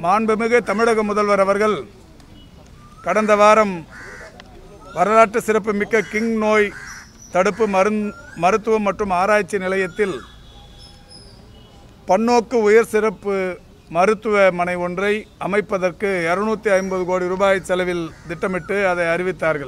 மாண்புமிகு தமிழக முதல்வர் அவர்கள் கடந்த வாரம் வரலாற்று சிறப்புமிக்க கிங் நோய் தடுப்பு மருந் மருத்துவம் மற்றும் ஆராய்ச்சி நிலையத்தில் பன்னோக்கு உயர் சிறப்பு மருத்துவமனை ஒன்றை அமைப்பதற்கு இருநூத்தி ஐம்பது கோடி ரூபாய் செலவில் திட்டமிட்டு அதை அறிவித்தார்கள்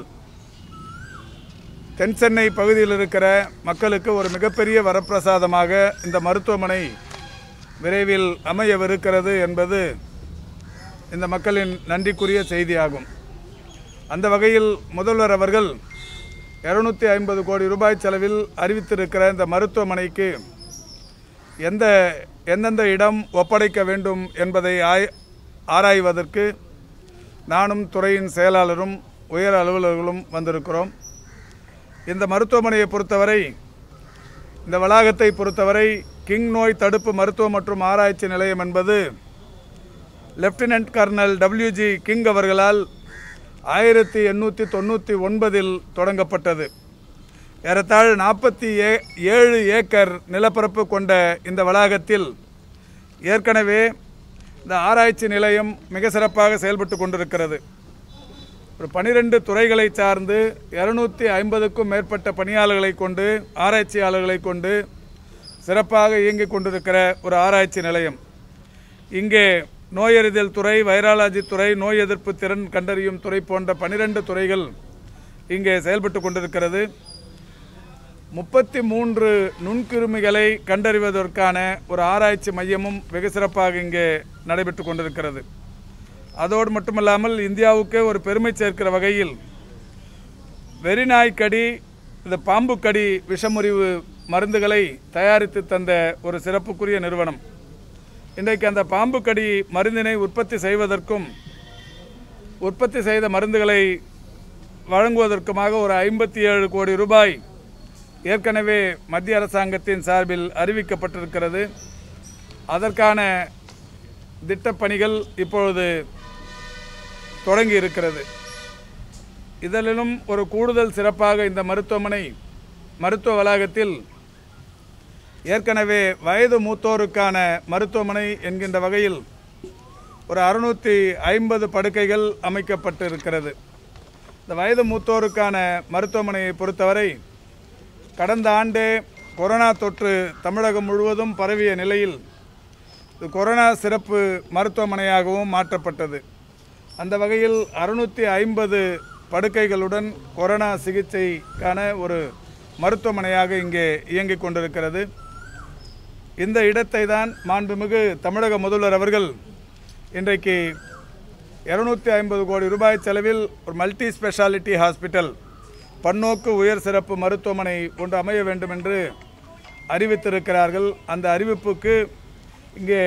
தென் சென்னை பகுதியில் இருக்கிற மக்களுக்கு ஒரு மிகப்பெரிய வரப்பிரசாதமாக இந்த மருத்துவமனை விரைவில் அமையவிருக்கிறது என்பது இந்த மக்களின் நன்றிக்குரிய செய்தியாகும் அந்த வகையில் முதல்வர் அவர்கள் இருநூத்தி ஐம்பது கோடி ரூபாய் செலவில் அறிவித்திருக்கிற இந்த மருத்துவமனைக்கு எந்த எந்தெந்த இடம் ஒப்படைக்க வேண்டும் என்பதை ஆய் ஆராய்வதற்கு நானும் துறையின் செயலாளரும் உயர் அலுவலர்களும் வந்திருக்கிறோம் இந்த மருத்துவமனையை பொறுத்தவரை இந்த வளாகத்தை பொறுத்தவரை கிங் நோய் தடுப்பு மருத்துவம் மற்றும் ஆராய்ச்சி நிலையம் என்பது லெப்டினன்ட் கர்னல் டபிள்யூஜி கிங் அவர்களால் ஆயிரத்தி எண்ணூற்றி தொண்ணூற்றி ஒன்பதில் தொடங்கப்பட்டது ஏறத்தாழ் நாற்பத்தி ஏ ஏழு ஏக்கர் நிலப்பரப்பு கொண்ட இந்த வளாகத்தில் ஏற்கனவே இந்த ஆராய்ச்சி நிலையம் மிக சிறப்பாக செயல்பட்டு கொண்டிருக்கிறது ஒரு பனிரெண்டு துறைகளை சார்ந்து இரநூத்தி ஐம்பதுக்கும் மேற்பட்ட பணியாளர்களை கொண்டு ஆராய்ச்சியாளர்களை கொண்டு சிறப்பாக இயங்கிக் கொண்டிருக்கிற ஒரு ஆராய்ச்சி நிலையம் இங்கே நோயறிதல் துறை வைராலஜி துறை நோய் எதிர்ப்பு திறன் கண்டறியும் துறை போன்ற பனிரெண்டு துறைகள் இங்கே செயல்பட்டு கொண்டிருக்கிறது முப்பத்தி மூன்று நுண்கிருமிகளை கண்டறிவதற்கான ஒரு ஆராய்ச்சி மையமும் வெகு சிறப்பாக இங்கே நடைபெற்று கொண்டிருக்கிறது அதோடு மட்டுமல்லாமல் இந்தியாவுக்கே ஒரு பெருமை சேர்க்கிற வகையில் வெறிநாய்க்கடி இந்த பாம்புக்கடி விஷமுறிவு மருந்துகளை தயாரித்து தந்த ஒரு சிறப்புக்குரிய நிறுவனம் இன்றைக்கு அந்த பாம்புக்கடி மருந்தினை உற்பத்தி செய்வதற்கும் உற்பத்தி செய்த மருந்துகளை வழங்குவதற்குமாக ஒரு ஐம்பத்தி ஏழு கோடி ரூபாய் ஏற்கனவே மத்திய அரசாங்கத்தின் சார்பில் அறிவிக்கப்பட்டிருக்கிறது அதற்கான திட்டப்பணிகள் இப்பொழுது தொடங்கி இருக்கிறது இதிலும் ஒரு கூடுதல் சிறப்பாக இந்த மருத்துவமனை மருத்துவ வளாகத்தில் ஏற்கனவே வயது மூத்தோருக்கான மருத்துவமனை என்கின்ற வகையில் ஒரு அறுநூற்றி ஐம்பது படுக்கைகள் அமைக்கப்பட்டிருக்கிறது இந்த வயது மூத்தோருக்கான மருத்துவமனையை பொறுத்தவரை கடந்த ஆண்டே கொரோனா தொற்று தமிழகம் முழுவதும் பரவிய நிலையில் இது கொரோனா சிறப்பு மருத்துவமனையாகவும் மாற்றப்பட்டது அந்த வகையில் அறுநூற்றி ஐம்பது படுக்கைகளுடன் கொரோனா சிகிச்சைக்கான ஒரு மருத்துவமனையாக இங்கே இயங்கிக் கொண்டிருக்கிறது இந்த இடத்தை தான் மாண்புமிகு தமிழக முதல்வர் அவர்கள் இன்றைக்கு இருநூத்தி ஐம்பது கோடி ரூபாய் செலவில் ஒரு மல்டி ஸ்பெஷாலிட்டி ஹாஸ்பிட்டல் பன்னோக்கு உயர் சிறப்பு மருத்துவமனை ஒன்று அமைய வேண்டும் என்று அறிவித்திருக்கிறார்கள் அந்த அறிவிப்புக்கு இங்கே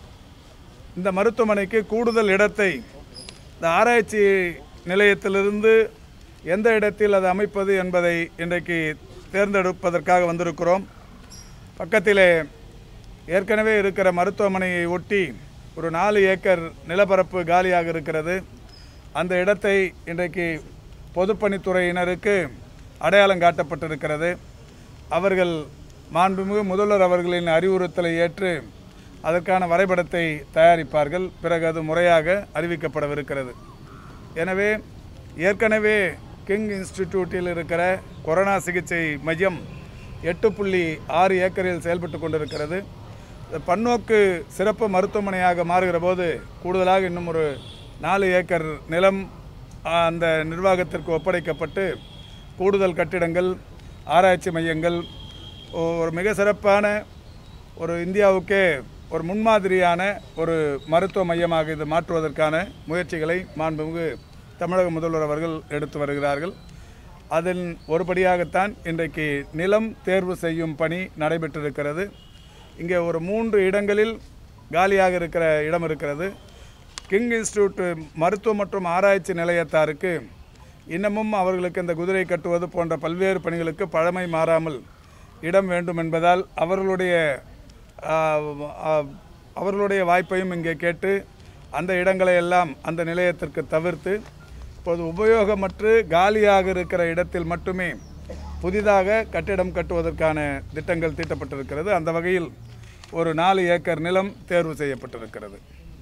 இந்த மருத்துவமனைக்கு கூடுதல் இடத்தை இந்த ஆராய்ச்சி நிலையத்திலிருந்து எந்த இடத்தில் அது அமைப்பது என்பதை இன்றைக்கு தேர்ந்தெடுப்பதற்காக வந்திருக்கிறோம் பக்கத்திலே ஏற்கனவே இருக்கிற மருத்துவமனையை ஒட்டி ஒரு நாலு ஏக்கர் நிலப்பரப்பு காலியாக இருக்கிறது அந்த இடத்தை இன்றைக்கு பொதுப்பணித்துறையினருக்கு அடையாளம் காட்டப்பட்டிருக்கிறது அவர்கள் மாண்புமிகு முதல்வர் அவர்களின் அறிவுறுத்தலை ஏற்று அதற்கான வரைபடத்தை தயாரிப்பார்கள் பிறகு அது முறையாக அறிவிக்கப்படவிருக்கிறது எனவே ஏற்கனவே கிங் இன்ஸ்டிடியூட்டில் இருக்கிற கொரோனா சிகிச்சை மையம் எட்டு புள்ளி ஆறு ஏக்கரில் செயல்பட்டு கொண்டிருக்கிறது இந்த பன்னோக்கு சிறப்பு மருத்துவமனையாக மாறுகிற போது கூடுதலாக இன்னும் ஒரு நாலு ஏக்கர் நிலம் ஆ, அந்த நிர்வாகத்திற்கு ஒப்படைக்கப்பட்டு கூடுதல் கட்டிடங்கள் ஆராய்ச்சி மையங்கள் ஒரு மிக சிறப்பான ஒரு இந்தியாவுக்கே ஒரு முன்மாதிரியான ஒரு மருத்துவ மையமாக இது மாற்றுவதற்கான முயற்சிகளை மாண்புமிகு தமிழக முதல்வர் அவர்கள் எடுத்து வருகிறார்கள் அதன் ஒருபடியாகத்தான் இன்றைக்கு நிலம் தேர்வு செய்யும் பணி நடைபெற்றிருக்கிறது இங்கே ஒரு மூன்று இடங்களில் காலியாக இருக்கிற இடம் இருக்கிறது கிங் இன்ஸ்டிடியூட் மருத்துவ மற்றும் ஆராய்ச்சி நிலையத்தாருக்கு இன்னமும் அவர்களுக்கு இந்த குதிரை கட்டுவது போன்ற பல்வேறு பணிகளுக்கு பழமை மாறாமல் இடம் வேண்டும் என்பதால் அவர்களுடைய ஆ, ஆ, அவர்களுடைய வாய்ப்பையும் இங்கே கேட்டு அந்த இடங்களை எல்லாம் அந்த நிலையத்திற்கு தவிர்த்து இப்போது உபயோகமற்று காலியாக இருக்கிற இடத்தில் மட்டுமே புதிதாக கட்டிடம் கட்டுவதற்கான திட்டங்கள் தீட்டப்பட்டிருக்கிறது அந்த வகையில் ஒரு நாலு ஏக்கர் நிலம் தேர்வு செய்யப்பட்டிருக்கிறது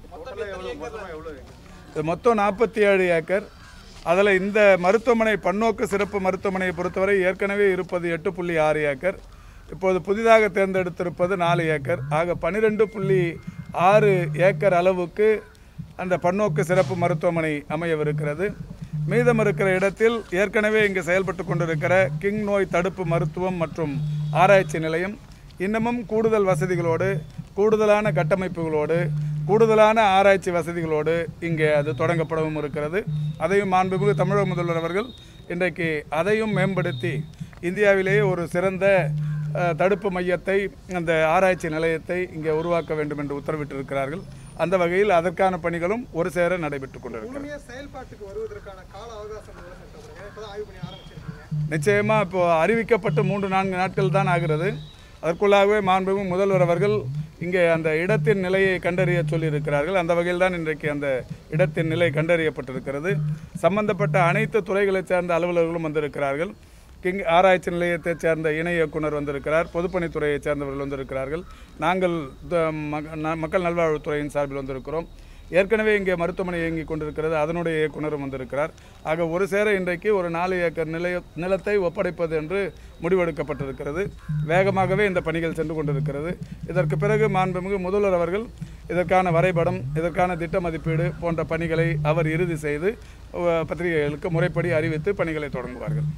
இது மொத்தம் நாற்பத்தி ஏழு ஏக்கர் அதில் இந்த மருத்துவமனை பன்னோக்கு சிறப்பு மருத்துவமனையை பொறுத்தவரை ஏற்கனவே இருப்பது எட்டு புள்ளி ஆறு ஏக்கர் இப்போது புதிதாக தேர்ந்தெடுத்திருப்பது நாலு ஏக்கர் ஆக பன்னிரெண்டு புள்ளி ஆறு ஏக்கர் அளவுக்கு அந்த பன்னோக்கு சிறப்பு மருத்துவமனை அமையவிருக்கிறது மீதம் இருக்கிற இடத்தில் ஏற்கனவே இங்கு செயல்பட்டு கொண்டிருக்கிற கிங் நோய் தடுப்பு மருத்துவம் மற்றும் ஆராய்ச்சி நிலையம் இன்னமும் கூடுதல் வசதிகளோடு கூடுதலான கட்டமைப்புகளோடு கூடுதலான ஆராய்ச்சி வசதிகளோடு இங்கே அது தொடங்கப்படவும் இருக்கிறது அதையும் மாண்புமிகு தமிழக முதல்வர் அவர்கள் இன்றைக்கு அதையும் மேம்படுத்தி இந்தியாவிலேயே ஒரு சிறந்த அஹ், தடுப்பு மையத்தை அந்த ஆராய்ச்சி நிலையத்தை இங்கே உருவாக்க வேண்டும் என்று உத்தரவிட்டிருக்கிறார்கள் அந்த வகையில் அதற்கான பணிகளும் ஒரு சேர நடைபெற்றுக் கொண்டிருக்கிறது முழுமையா செயல்பாட்டுக்கு வருவதற்கான கால அவகாசம் எவ்வளவு சார் தேவைப்படுது? ஏன்னா இப்பதான் ஆய்வு பண்ணி ஆரம்பிச்சிருக்கீங்க நிச்சயமாக இப்போ அறிவிக்கப்பட்டு மூன்று நான்கு நாட்கள் தான் ஆகிறது அதற்குள்ளாகவே மாண்புமிகு முதல்வர் அவர்கள் இங்கே அந்த இடத்தின் நிலையை கண்டறிய சொல்லியிருக்கிறார்கள் அந்த வகையில் தான் இன்றைக்கு அந்த இடத்தின் நிலை கண்டறியப்பட்டிருக்கிறது சம்பந்தப்பட்ட அனைத்து துறைகளைச் சேர்ந்த அலுவலர்களும் வந்திருக்கிறார்கள் கிங் ஆராய்ச்சி நிலையத்தைச் சேர்ந்த இணை இயக்குனர் வந்திருக்கிறார் பொதுப்பணித்துறையைச் சேர்ந்தவர்கள் வந்திருக்கிறார்கள் நாங்கள் த- மக- ந- மக்கள் நல்வாழ்வுத்துறையின் சார்பில் வந்திருக்கிறோம் ஏற்கனவே இங்கே மருத்துவமனை இயங்கிக் கொண்டிருக்கிறது அதனுடைய இயக்குனரும் வந்திருக்கிறார் ஆக ஒரு சேர இன்றைக்கு ஒரு நாலு ஏக்கர் நிலைய நிலத்தை ஒப்படைப்பது என்று முடிவெடுக்கப்பட்டிருக்கிறது வேகமாகவே இந்த பணிகள் சென்று கொண்டிருக்கிறது இதற்கு பிறகு மாண்புமிகு முதல்வர் அவர்கள் இதற்கான வரைபடம் இதற்கான திட்ட மதிப்பீடு போன்ற பணிகளை அவர் இறுதி செய்து அஹ், பத்திரிகைகளுக்கு முறைப்படி அறிவித்து பணிகளை தொடங்குவார்கள்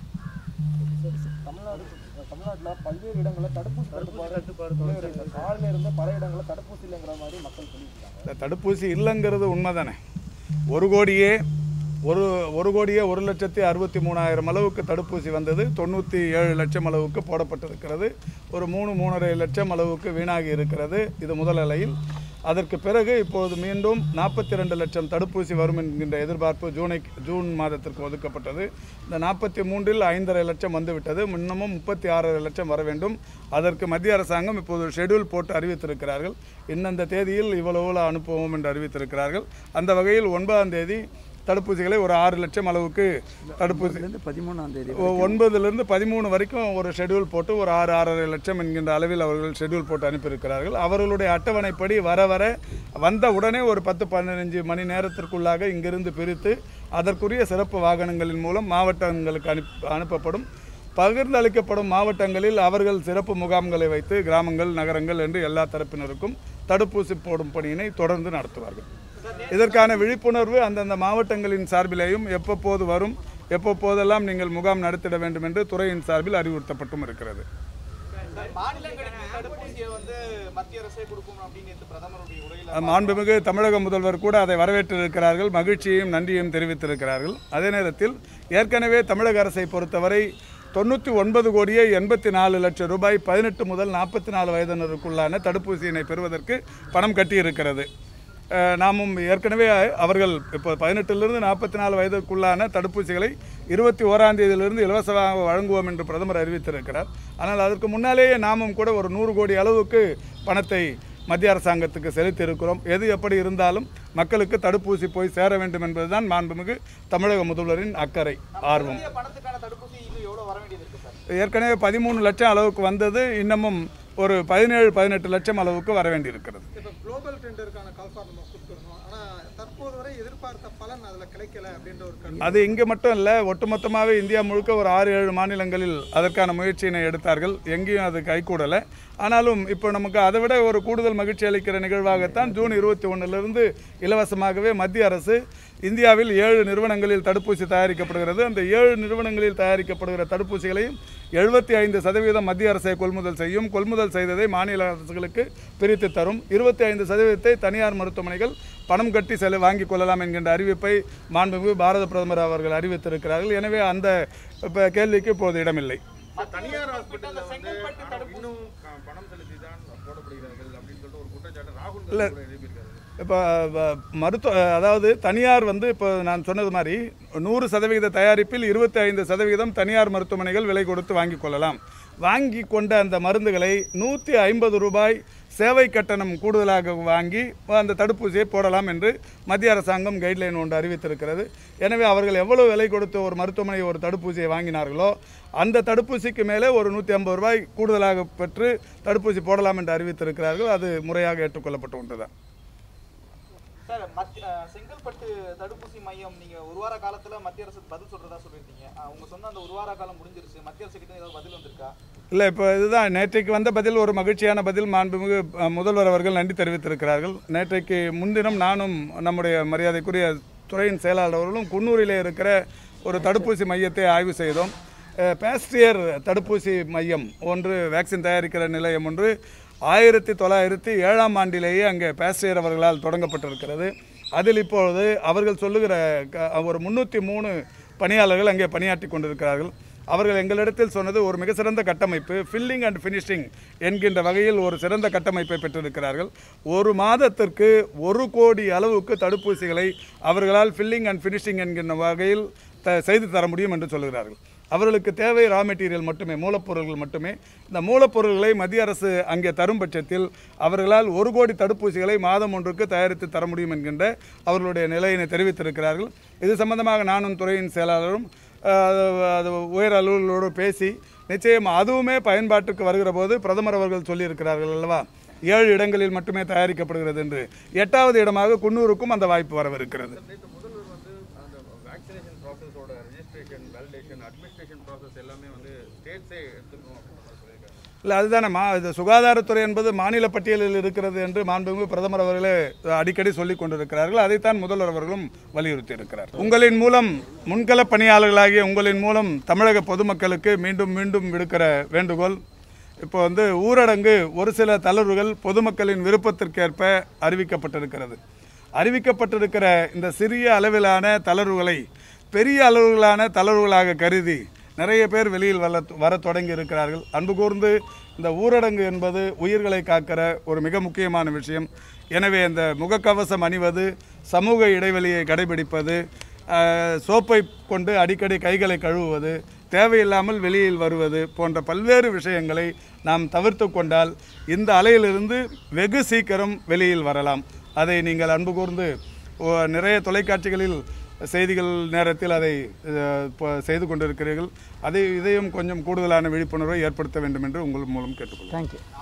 தமிழ்நாடு தமிழ்நாட்டில் பல்வேறு இடங்களில் தடுப்பூசி தட்டுப்பாடு நிலவரங்கள். காலையில இருந்து பல இடங்களில் தடுப்பூசி இல்லைங்கிற மாதிரி மக்கள் சொல்லியிருக்காங்க இந்த தடுப்பூசி இல்லைங்கிறது உண்மைதானே ஒரு கோடியே ஒரு ஒரு கோடியே ஒரு லட்சத்தி அறுபத்தி மூணாயிரம் அளவுக்கு தடுப்பூசி வந்தது தொண்ணூற்றி ஏழு லட்சம் அளவுக்கு போடப்பட்டிருக்கிறது ஒரு மூணு மூணரை லட்சம் அளவுக்கு வீணாகி இருக்கிறது இது முதல் அலையில் அதற்கு பிறகு இப்போது மீண்டும் நாற்பத்தி ரெண்டு லட்சம் தடுப்பூசி வரும் என்கின்ற எதிர்பார்ப்பு ஜூனை ஜூன் மாதத்திற்கு ஒதுக்கப்பட்டது இந்த நாற்பத்தி மூன்றில் ஐந்தரை லட்சம் வந்துவிட்டது இன்னமும் முப்பத்தி ஆறரை லட்சம் வர வேண்டும் அதற்கு மத்திய அரசாங்கம் இப்போது ஷெட்யூல் போட்டு அறிவித்திருக்கிறார்கள் இன்னந்த தேதியில் இவ்வளவு அனுப்புவோம் என்று அறிவித்திருக்கிறார்கள் அந்த வகையில் ஒன்பதாம் தேதி தடுப்பூசிகளை ஒரு ஆறு லட்சம் அளவுக்கு தடுப்பூசி பதிமூணாம் தேதி ஒ- ஒன்பதுலேருந்து பதிமூணு வரைக்கும் ஒரு ஷெட்யூல் போட்டு ஒரு ஆறு ஆறரை லட்சம் என்கின்ற அளவில் அவர்கள் ஷெட்யூல் போட்டு அனுப்பியிருக்கிறார்கள் அவர்களுடைய அட்டவணைப்படி வர வர வந்த உடனே ஒரு பத்து பதினஞ்சு மணி நேரத்திற்குள்ளாக இங்கிருந்து பிரித்து அதற்குரிய சிறப்பு வாகனங்களின் மூலம் மாவட்டங்களுக்கு அனுப் அனுப்பப்படும் பகிர்ந்தளிக்கப்படும் மாவட்டங்களில் அவர்கள் சிறப்பு முகாம்களை வைத்து கிராமங்கள் நகரங்கள் என்று எல்லா தரப்பினருக்கும் தடுப்பூசி போடும் பணியினை தொடர்ந்து நடத்துவார்கள் இதற்கான விழிப்புணர்வு அந்தந்த மாவட்டங்களின் சார்பிலேயும் எப்பப்போது வரும் எப்பப்போதெல்லாம் நீங்கள் முகாம் நடத்திட வேண்டும் என்று துறையின் சார்பில் அறிவுறுத்தப்பட்டும் இருக்கிறது மாநிலங்களுக்கு தடுப்பூசியை வந்து மத்திய அரசே கொடுக்கும் அப்படின்னு நேத்து பிரதமருடைய உரையில் மாண்புமிகு தமிழக முதல்வர் கூட அதை வரவேற்றிருக்கிறார்கள் மகிழ்ச்சியையும் நன்றியையும் தெரிவித்திருக்கிறார்கள் அதே நேரத்தில் ஏற்கனவே தமிழக அரசை பொறுத்தவரை தொண்ணூற்றி ஒன்பது கோடியே எண்பத்தி நாலு லட்சம் ரூபாய் பதினெட்டு முதல் நாற்பத்தி நாலு வயதினருக்குள்ளான தடுப்பூசியினை பெறுவதற்கு பணம் கட்டியிருக்கிறது அஹ், நாமும் ஏற்கனவே அவர்கள் இப்போ பதினெட்டிலிருந்து நாற்பத்தி நாலு வயதுக்குள்ளான தடுப்பூசிகளை இருபத்தி ஓராம் தேதியிலிருந்து இலவசமாக வழங்குவோம் என்று பிரதமர் அறிவித்திருக்கிறார் ஆனால் அதற்கு முன்னாலேயே நாமும் கூட ஒரு நூறு கோடி அளவுக்கு பணத்தை மத்திய அரசாங்கத்துக்கு செலுத்தியிருக்கிறோம் எது எப்படி இருந்தாலும் மக்களுக்கு தடுப்பூசி போய் சேர வேண்டும் என்பதுதான் மாண்புமிகு தமிழக முதல்வரின் அக்கறை ஆர்வம் இந்திய பணத்துக்கான தடுப்பூசி இன்னும் எவ்வளவு வர வேண்டியது இருக்கு சார் ஏற்கனவே பதிமூணு லட்சம் அளவுக்கு வந்தது இன்னமும் ஒரு பதினேழு பதினெட்டு லட்சம் அளவுக்கு வர வேண்டியிருக்கிறது இப்போ குளோபல் டெண்டருக்கான கால்ஃபார் நம்ம கொடுத்துருந்தோம் ஆனா தற்போது வரை எதிர்பார்த்த பலன் அதுல கிடைக்கல அப்படின்ற ஒரு கருத்து அது இங்கே மட்டும் இல்லை ஒட்டுமொத்தமாகவே இந்தியா முழுக்க ஒரு ஆறு ஏழு மாநிலங்களில் அதற்கான முயற்சியினை எடுத்தார்கள் எங்கேயும் அது கைகூடலை ஆனாலும் இப்போ நமக்கு அதை விட ஒரு கூடுதல் மகிழ்ச்சி அளிக்கிற நிகழ்வாகத்தான் ஜூன் இருபத்தி ஒன்றிலிருந்து இலவசமாகவே மத்திய அரசு இந்தியாவில் ஏழு நிறுவனங்களில் தடுப்பூசி தயாரிக்கப்படுகிறது அந்த ஏழு நிறுவனங்களில் தயாரிக்கப்படுகிற தடுப்பூசிகளையும் எழுபத்தி ஐந்து சதவீதம் மத்திய அரசை கொள்முதல் செய்யும் கொள்முதல் செய்ததை மாநில அரசுகளுக்கு பிரித்து தரும் இருபத்தி ஐந்து சதவீதத்தை தனியார் மருத்துவமனைகள் பணம் கட்டி செல வாங்கிக் கொள்ளலாம் என்கின்ற அறிவிப்பை மாண்புமிகு பாரத பிரதமர் அவர்கள் அறிவித்திருக்கிறார்கள் எனவே அந்த இப்ப கேள்விக்கு இப்போது இடமில்லை தனியார் ஹாஸ்பிட்டல்ல வந்து இன்னும் க- பணம் செலுத்தி தான் போடப்படுகிறார்கள் அப்படின்னு சொல்லிட்டு ஒரு குற்றச்சாட்டு ராகுல் காந்தி கூட எழுப்பியிருக்காரு இப்போ மருத்துவ அதாவது தனியார் வந்து இப்போ நான் சொன்னது மாதிரி நூறு சதவிகித தயாரிப்பில் இருபத்தி ஐந்து சதவிகிதம் தனியார் மருத்துவமனைகள் விலை கொடுத்து வாங்கிக் கொள்ளலாம் வாங்கி கொண்ட அந்த மருந்துகளை நூற்றி ஐம்பது ரூபாய் சேவை கட்டணம் கூடுதலாக வாங்கி அந்த தடுப்பூசியை போடலாம் என்று மத்திய அரசாங்கம் கைட்லைன் ஒன்று அறிவித்திருக்கிறது எனவே அவர்கள் எவ்வளவு விலை கொடுத்து ஒரு மருத்துவமனை ஒரு தடுப்பூசியை வாங்கினார்களோ அந்த தடுப்பூசிக்கு மேலே ஒரு நூற்றி ஐம்பது ரூபாய் கூடுதலாக பெற்று தடுப்பூசி போடலாம் என்று அறிவித்திருக்கிறார்கள் அது முறையாக ஏற்றுக்கொள்ளப்பட்ட ஒன்றுதான் சார் மத்திய அஹ், செங்கல்பட்டு தடுப்பூசி மையம் நீங்க ஒரு வார காலத்துல மத்திய அரசு பதில் சொல்றதா சொல்லியிருந்தீங்க அஹ், உங்க சொன்ன அந்த ஒரு வார காலம் முடிஞ்சிருச்சு மத்திய அரசு கிட்ட ஏதாவது பதில் வந்திருக்கா இல்லை இப்போ இதுதான் நேற்றைக்கு வந்த பதில் ஒரு மகிழ்ச்சியான பதில் மாண்புமிகு அஹ், முதல்வர் அவர்கள் நன்றி தெரிவித்திருக்கிறார்கள் நேற்றைக்கு முன்தினம் நானும் நம்முடைய மரியாதைக்குரிய துறையின் செயலாளர் அவர்களும் குன்னூரிலே இருக்கிற ஒரு தடுப்பூசி மையத்தை ஆய்வு செய்தோம் அஹ், பாஸ்டியர் தடுப்பூசி மையம் ஒன்று வேக்சின் தயாரிக்கிற நிலையம் ஒன்று ஆயிரத்தி தொள்ளாயிரத்தி ஏழாம் ஆண்டிலேயே அங்கே பாஸ்டியர் அவர்களால் தொடங்கப்பட்டிருக்கிறது அதில் இப்பொழுது அவர்கள் சொல்லுகிற க- ஒரு முந்நூற்றி மூணு பணியாளர்கள் அங்கே பணியாற்றி கொண்டிருக்கிறார்கள் அவர்கள் எங்களிடத்தில் சொன்னது ஒரு மிக சிறந்த கட்டமைப்பு ஃபில்லிங் அண்ட் ஃபினிஷிங் என்கின்ற வகையில் ஒரு சிறந்த கட்டமைப்பை பெற்றிருக்கிறார்கள் ஒரு மாதத்திற்கு ஒரு கோடி அளவுக்கு தடுப்பூசிகளை அவர்களால் ஃபில்லிங் அண்ட் ஃபினிஷிங் என்கின்ற வகையில் த செய்து தர முடியும் என்று சொல்கிறார்கள் அவர்களுக்கு தேவை ரா மெட்டீரியல் மட்டுமே மூலப்பொருள்கள் மட்டுமே இந்த மூலப்பொருள்களை மத்திய அரசு அங்கே தரும் பட்சத்தில் அவர்களால் ஒரு கோடி தடுப்பூசிகளை மாதம் ஒன்றுக்கு தயாரித்து தர முடியும் என்கின்ற அவர்களுடைய நிலையினை தெரிவித்திருக்கிறார்கள் இது சம்பந்தமாக நானும் துறையின் செயலாளரும் அஹ், அது உயர் அலுவலர்களோடு பேசி நிச்சயம் அதுவுமே பயன்பாட்டுக்கு வருகிற போது பிரதமர் அவர்கள் சொல்லியிருக்கிறார்கள் அல்லவா ஏழு இடங்களில் மட்டுமே தயாரிக்கப்படுகிறது என்று எட்டாவது இடமாக குன்னூருக்கும் அந்த வாய்ப்பு வரவிருக்கிறது நேற்று முதல்வர் வந்து அந்த வேக்சினேஷன் ப்ராசஸோட ரெஜிஸ்ட்ரேஷன் வேலிடேஷன் அட்மினிஸ்ட்ரேஷன் ப்ராசஸ் எல்லாமே வந்து ஸ்டேட்ஸே எடுத்துக்கணும் அப்படின்னு மாதிரி சொல்லியிருக்காரு இல்லை அதுதானே மா இது சுகாதாரத்துறை என்பது மாநில பட்டியலில் இருக்கிறது என்று மாண்புமிகு பிரதமர் அவர்களே அடிக்கடி சொல்லிக் கொண்டிருக்கிறார்கள் அதைத்தான் முதல்வர் அவர்களும் வலியுறுத்தி இருக்கிறார் உங்களின் மூலம் முன்கள பணியாளர்களாகிய உங்களின் மூலம் தமிழக பொதுமக்களுக்கு மீண்டும் மீண்டும் விடுக்கிற வேண்டுகோள் இப்போ வந்து ஊரடங்கு ஒரு சில தளர்வுகள் பொதுமக்களின் விருப்பத்திற்கேற்ப அறிவிக்கப்பட்டிருக்கிறது அறிவிக்கப்பட்டிருக்கிற இந்த சிறிய அளவிலான தளர்வுகளை பெரிய அளவிலான தளர்வுகளாக கருதி நிறைய பேர் வெளியில் வர வர தொடங்கி இருக்கிறார்கள் அன்பு கூர்ந்து இந்த ஊரடங்கு என்பது உயிர்களை காக்கிற ஒரு மிக முக்கியமான விஷயம் எனவே இந்த முகக்கவசம் அணிவது சமூக இடைவெளியை கடைபிடிப்பது அஹ், சோப்பை கொண்டு அடிக்கடி கைகளை கழுவுவது தேவையில்லாமல் வெளியில் வருவது போன்ற பல்வேறு விஷயங்களை நாம் தவிர்த்து கொண்டால் இந்த அலையிலிருந்து வெகு சீக்கிரம் வெளியில் வரலாம் அதை நீங்கள் அன்பு கூர்ந்து ஓ- நிறைய தொலைக்காட்சிகளில் செய்திகள் நேரத்தில் அதை அஹ், ப- செய்து கொண்டிருக்கிறீர்கள் அதை இதையும் கொஞ்சம் கூடுதலான விழிப்புணர்வை ஏற்படுத்த வேண்டும் என்று உங்கள் மூலம் கேட்டுக்கொள்கிறேன் தேங்க்யூ